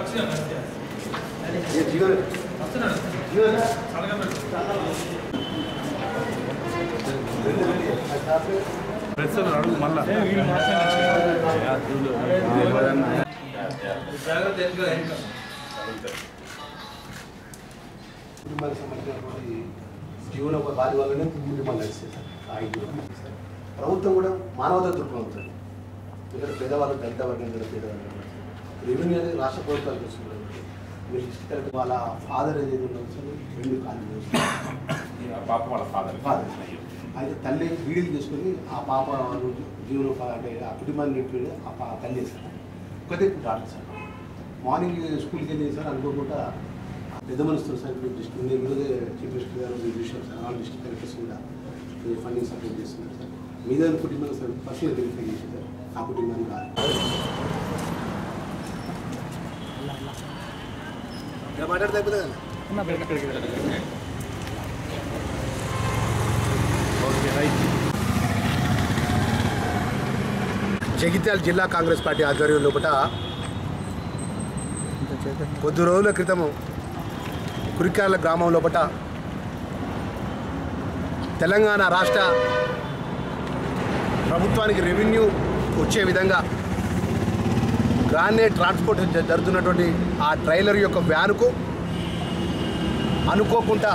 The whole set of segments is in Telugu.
ये जीवन जीवन కుటుంబానికి సంబంధించినటువంటి జీవన వారి వల్లనే కుటుంబాలు నడిస్తాయి సార్ ఆ ఐదు సార్ ప్రభుత్వం కూడా మానవత దృక్పథం ఉంటుంది ఇక్కడ పేదవాళ్ళు దళిత వర్గం ఇక్కడ పేదవాళ్ళు రెవెన్యూ అనేది రాష్ట్ర ప్రభుత్వాలు చూసుకుంటారు మీరు తీసుకెళ్తే వాళ్ళ ఫాదర్ ఏదైతే ఉండొచ్చు రెండు కాలు పాప వాళ్ళ ఫాదర్ ఫాదర్ అయితే తల్లి వీడియోలు చేసుకొని ఆ పాప వాళ్ళు జీవన అంటే ఆ కుటుంబాన్ని నింపి ఆ పా తల్లి చేశారు ఒకటే డాక్టర్ సార్ మార్నింగ్ స్కూల్కి వెళ్ళి సార్ అనుకోకుండా ఆ పెద్ద మనసుతో సార్ మీరు డిస్ట్రిక్ట్ నేను ఈరోజే చీఫ్ మినిస్టర్ గారు మీరు చూసాం సార్ ఆల్ డిస్ట్రిక్ట్ కలెక్టర్స్ కూడా మీరు ఫండింగ్ సపోర్ట్ చేస్తున్నారు సార్ మీద కుటుంబం సార్ ఫస్ట్ వెరిఫై చేసి సార్ ఆ కుటుంబాన్ని కాదు ఇక్కడ మాట్లాడితే అయిపోతుంది కదా జగిత్యాల జిల్లా కాంగ్రెస్ పార్టీ ఆధ్వర్యం లోపల కొద్ది రోజుల క్రితము కురికార్ల గ్రామం లోపల తెలంగాణ రాష్ట్ర ప్రభుత్వానికి రెవెన్యూ వచ్చే విధంగా గ్రానే ట్రాన్స్పోర్ట్ జ- జరుగుతున్నటువంటి ఆ ట్రైలర్ యొక్క వ్యానుకు అనుకోకుండా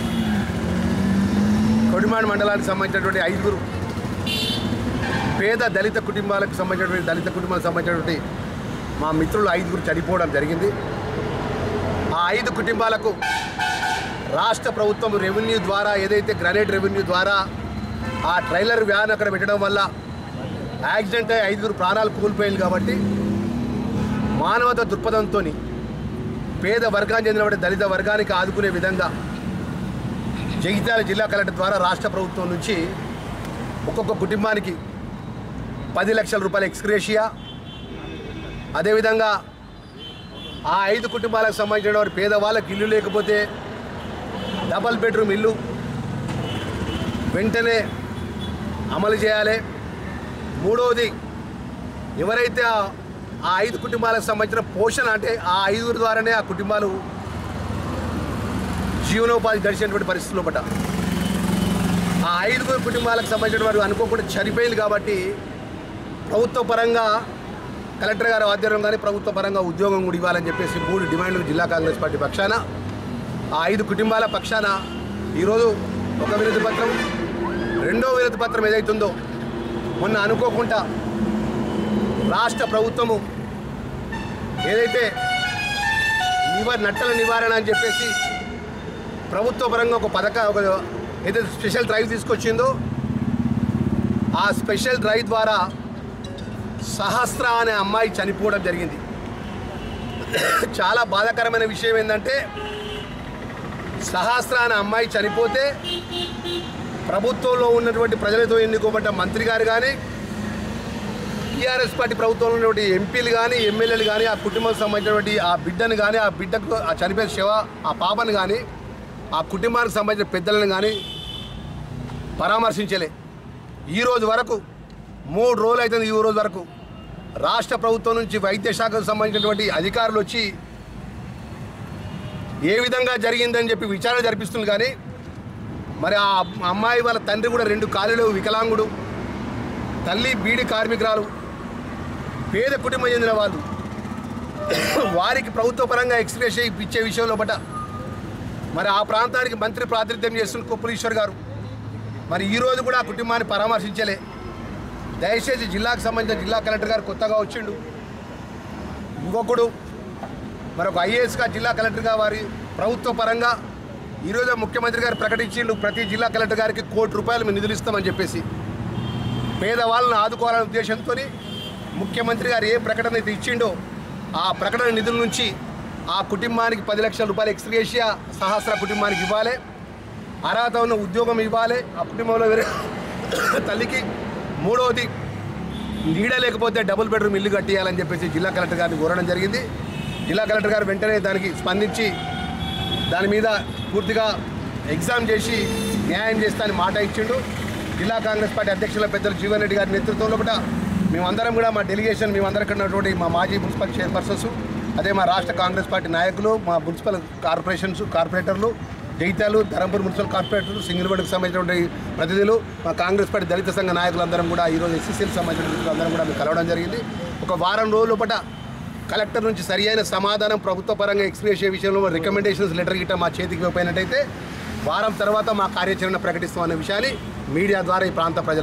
కొడిమాడ్ మండలానికి సంబంధించినటువంటి ఐదుగురు పేద దళిత కుటుంబాలకు సంబంధించినటువంటి దళిత కుటుంబాలకు సంబంధించినటువంటి మా మిత్రులు ఐదుగురు చనిపోవడం జరిగింది ఆ ఐదు కుటుంబాలకు రాష్ట్ర ప్రభుత్వం రెవెన్యూ ద్వారా ఏదైతే గ్రనేడ్ రెవెన్యూ ద్వారా ఆ ట్రైలర్ వ్యాన్ అక్కడ పెట్టడం వల్ల యాక్సిడెంట్ అయ్యి ఐదుగురు ప్రాణాలు కోల్పోయింది కాబట్టి మానవత దృక్పథంతో పేద వర్గానికి చెందినటువంటి దళిత వర్గానికి ఆదుకునే విధంగా జగిత్యాల జిల్లా కలెక్టర్ ద్వారా రాష్ట్ర ప్రభుత్వం నుంచి ఒక్కొక్క కుటుంబానికి పది లక్షల రూపాయల ఎక్స్గ్రేషియా అదేవిధంగా ఆ ఐదు కుటుంబాలకు సంబంధించిన వారి పేదవాళ్ళకి ఇల్లు లేకపోతే డబల్ బెడ్రూమ్ ఇల్లు వెంటనే అమలు చేయాలి మూడవది ఎవరైతే ఆ ఆ ఐదు కుటుంబాలకు సంబంధించిన పోషణ అంటే ఆ ఐదుగురు ద్వారానే ఆ కుటుంబాలు జీవనోపాధి గడిచినటువంటి పరిస్థితుల్లో పడ్డ ఆ ఐదుగురు కుటుంబాలకు సంబంధించిన వారు అనుకోకుండా చనిపోయింది కాబట్టి ప్రభుత్వ పరంగా కలెక్టర్ గారి ఆధ్వర్యం కానీ ప్రభుత్వ పరంగా ఉద్యోగం కూడా ఇవ్వాలని చెప్పేసి మూడు డిమాండ్లు జిల్లా కాంగ్రెస్ పార్టీ పక్షాన ఆ ఐదు కుటుంబాల పక్షాన ఈరోజు ఒక వినతి పత్రం రెండో వినతి పత్రం ఏదైతుందో మొన్న అనుకోకుండా రాష్ట్ర ప్రభుత్వము ఏదైతే నివ నట్టల నివారణ అని చెప్పేసి ప్రభుత్వ పరంగా ఒక పథక ఒక ఏదైతే స్పెషల్ డ్రైవ్ తీసుకొచ్చిందో ఆ స్పెషల్ డ్రైవ్ ద్వారా సహస్ర అనే అమ్మాయి చనిపోవడం జరిగింది చాలా బాధాకరమైన విషయం ఏంటంటే సహస్ర అనే అమ్మాయి చనిపోతే ప్రభుత్వంలో ఉన్నటువంటి ప్రజలతో ఎన్నుకోబడ్డ మంత్రి గారు కానీ టీఆర్ఎస్ పార్టీ ప్రభుత్వంలో ఉన్నటువంటి ఎంపీలు కానీ ఎమ్మెల్యేలు కానీ ఆ కుటుంబం సంబంధించినటువంటి ఆ బిడ్డను కానీ ఆ బిడ్డకు ఆ చనిపోయిన శవ ఆ పాపను కానీ ఆ కుటుంబానికి సంబంధించిన పెద్దలను కానీ పరామర్శించలే ఈ రోజు వరకు మూడు రోజులు అవుతుంది ఈ రోజు వరకు రాష్ట్ర ప్రభుత్వం నుంచి వైద్య శాఖకు సంబంధించినటువంటి అధికారులు వచ్చి ఏ విధంగా జరిగిందని చెప్పి విచారణ జరిపిస్తుంది కానీ మరి ఆ అమ్మాయి వాళ్ళ తండ్రి కూడా రెండు కాలులు వికలాంగుడు తల్లి బీడి కార్మికురాలు పేద కుటుంబం చెందిన వాళ్ళు వారికి ప్రభుత్వ పరంగా ఎక్స్ప్రెస్ ఇచ్చే విషయంలో బట మరి ఆ ప్రాంతానికి మంత్రి ప్రాతినిధ్యం చేస్తున్న కొప్పులీశ్వర్ గారు మరి ఈ రోజు కూడా ఆ కుటుంబాన్ని పరామర్శించలే దయచేసి జిల్లాకు సంబంధించిన జిల్లా కలెక్టర్ గారు కొత్తగా వచ్చిండు ఇంకొకడు మరొక ఐఏఎస్గా జిల్లా కలెక్టర్గా వారి ప్రభుత్వ పరంగా ఈరోజు ముఖ్యమంత్రి గారు ప్రకటించిండు ప్రతి జిల్లా కలెక్టర్ గారికి కోటి రూపాయలు మేము నిధులు ఇస్తామని చెప్పేసి పేదవాళ్ళని ఆదుకోవాలనే ఉద్దేశంతో ముఖ్యమంత్రి గారు ఏ ప్రకటన అయితే ఇచ్చిండో ఆ ప్రకటన నిధుల నుంచి ఆ కుటుంబానికి పది లక్షల రూపాయలు ఎక్స్గ్రేషియా సహస్ర కుటుంబానికి ఇవ్వాలి అర్హత ఉన్న ఉద్యోగం ఇవ్వాలి ఆ కుటుంబంలో వేరే తల్లికి మూడవది నీడ లేకపోతే డబుల్ బెడ్రూమ్ ఇల్లు కట్టియాలని చెప్పేసి జిల్లా కలెక్టర్ గారిని కోరడం జరిగింది జిల్లా కలెక్టర్ గారు వెంటనే దానికి స్పందించి దాని మీద పూర్తిగా ఎగ్జామ్ చేసి న్యాయం చేస్తానని మాట ఇచ్చిండు జిల్లా కాంగ్రెస్ పార్టీ అధ్యక్షుల పెద్దలు జీవన్ రెడ్డి గారి నేతృత్వంలో కూడా మేమందరం కూడా మా డెలిగేషన్ మేమందరం ఇక్కడ ఉన్నటువంటి మా మాజీ మున్సిపల్ చైర్పర్సన్స్ అదే మా రాష్ట్ర కాంగ్రెస్ పార్టీ నాయకులు మా మున్సిపల్ కార్పొరేషన్స్ కార్పొరేటర్లు జైత్యాలు ధరంపూర్ మున్సిపల్ కార్పొరేటర్లు సింగిల్బడికి సంబంధించినటువంటి ప్రతినిధులు మా కాంగ్రెస్ పార్టీ దళిత సంఘ నాయకులందరం కూడా ఈరోజు ఎస్సీసీలకు సంబంధించిన వ్యక్తులందరం కూడా మేము కలవడం జరిగింది ఒక వారం రోజుల పట కలెక్టర్ నుంచి సరి అయిన సమాధానం ప్రభుత్వ పరంగా ఎక్స్ప్రెస్ చేసే విషయంలో రికమెండేషన్స్ లెటర్ గిట్ట మా చేతికి ఇవ్వకపోయినట్టయితే వారం తర్వాత మా కార్యాచరణ ప్రకటిస్తామనే విషయాన్ని మీడియా ద్వారా ఈ ప్రాంత ప్రజలు